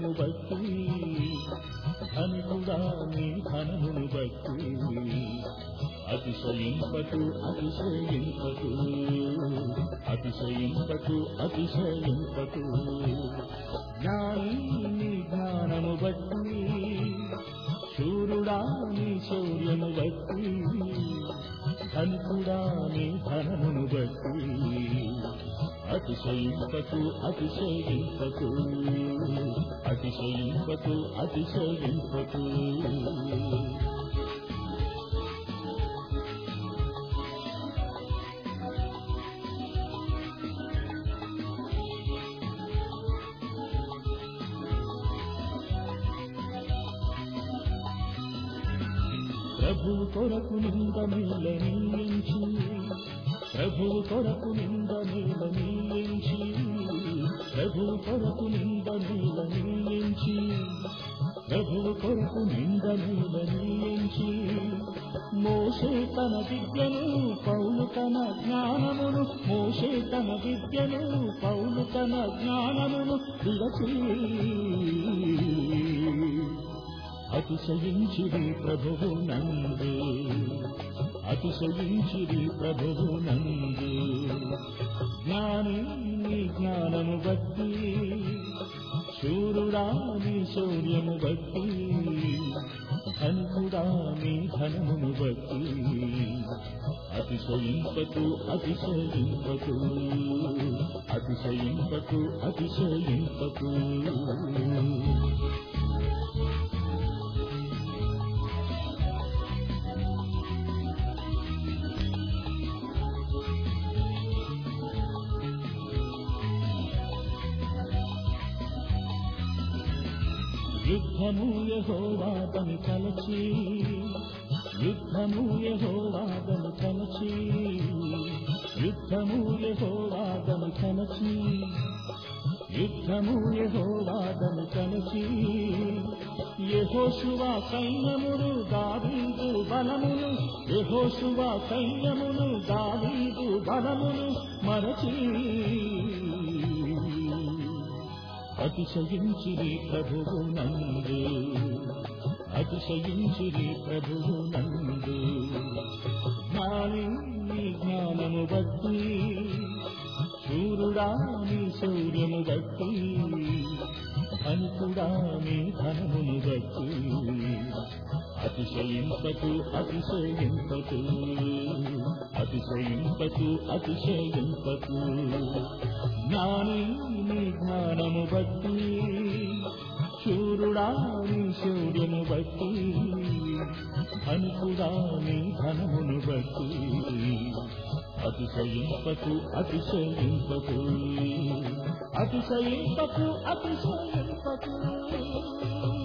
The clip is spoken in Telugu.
శౌర్యము బట్టి ధనికుడా నీ ధనమును బట్టి అతిశయింపకు అతిశయింపకు అతిశయింపకు అతిశయింపకు జ్ఞాని నీ జ్ఞానము బట్టి శూరుడా నీ శౌర్యము బట్టి ధనికుడా నీ ధనమును బట్టి అతిశయింపకు అతిశయింపకు అతిశయింపకు అతిశయింపకు ప్రభు కొరకు నింద నీలనీయించి ప్రభు కొరకు నింద నీలనీయించి ప్రభు కొరకు నింద నీలనీయించి ప్రభు కొరకు నింద నీలనీయించి మోసే తన విద్యను పౌలు తన జ్ఞానమును మోసే తన విద్యను పౌలు తన జ్ఞానమును విడచి అతిశయించిరి ప్రభువు నందు అతిశయించిరి ప్రభువు నందు జ్ఞాని నీ జ్ఞానము బట్టి శూరుడా నీ శౌర్యము బట్టి ధనుడా నీ ధనమును బట్టి అతిశయింపకు అతిశయింపకు అతిశయింపకు అతిశయింపకు యుద్ధము యహోవాదను తలచి యుద్ధము యహోవాదను తలచి యుద్ధము యహోవాదను తలచి యుద్ధము యహోవాదను తలచి యహోశువా సైన్యమును దావీదు బలమును యహోశువా సైన్యమును దావీదు బలమును మరచి అతిశయించిరి ప్రభువు నందు అతిశయించిరి ప్రభువు నందు జ్ఞాని నీ జ్ఞానము బట్టి శూరుడా నీ శౌర్యము బట్టి ధనుకుడా నీ ధనమును బట్టి అతిశయింపకు అతిశయింపకు అతిశయింపకు అతిశయింపకు జ్ఞాని నీ జ్ఞానము బట్టి శూరుడా నీ శౌర్యము బట్టి ధనుకుడా నీ ధనమును బట్టి అతిశయింపకు అతిశయింపకు అతిశయింపకు అతిశయింపకు